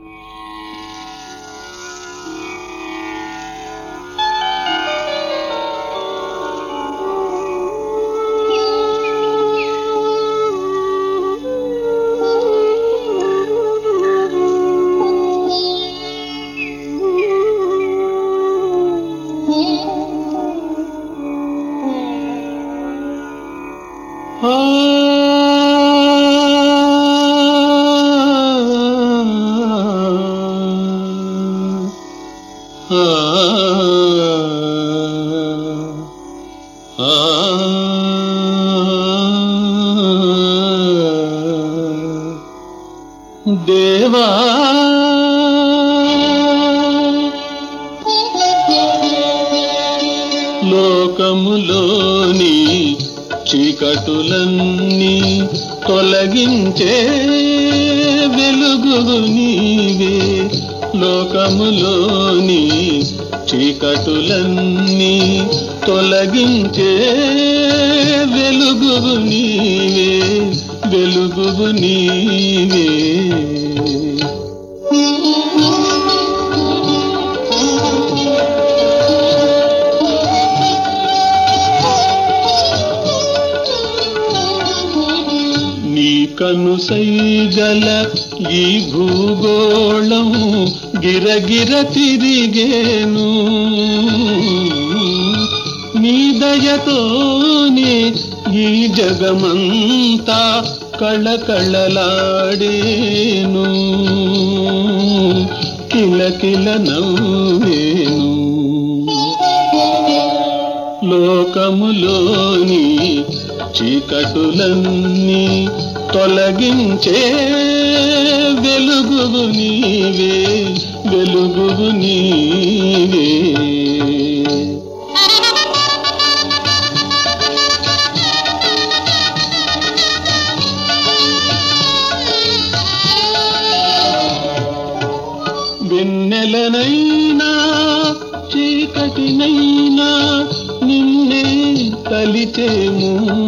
దేవా లోకములోని చీకటులన్నీ తొలగించే వెలుగు నీవే లోకములోని చీకటులన్నీ తొలగించే వెలుగు నీవే వెలుగు నీవే నీ కను సైగల ఈ భూగోళం గిరగిర తిరిగేను నీ దయతోనే ఈ జగమంతా కళకళలాడేను కిలకిల నవ్వేను లోకములోని చీకటులన్నీ తొలగించే వెలుగు నీవే వెలుగు నీవే వెన్నెలనైనా చీకటినైనా నిన్నే తలిచేము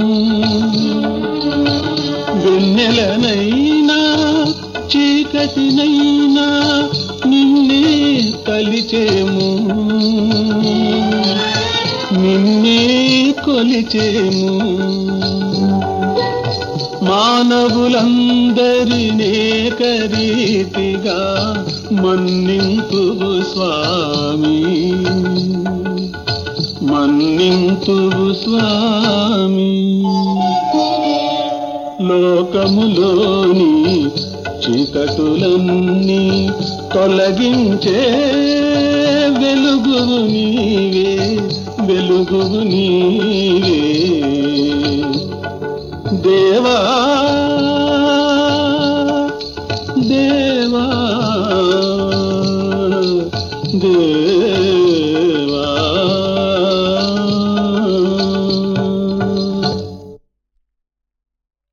వెన్నెలనైనా చీకటినైనా నిన్నే తలిచేము నిన్నే కొలిచేము మానవులందరినేకరీతిగా మన్నింపు స్వామి మన్నింపు స్వామి లోకములోని చీకటులన్నీ తొలగించే వెలుగు నీవే వెలుగు నీ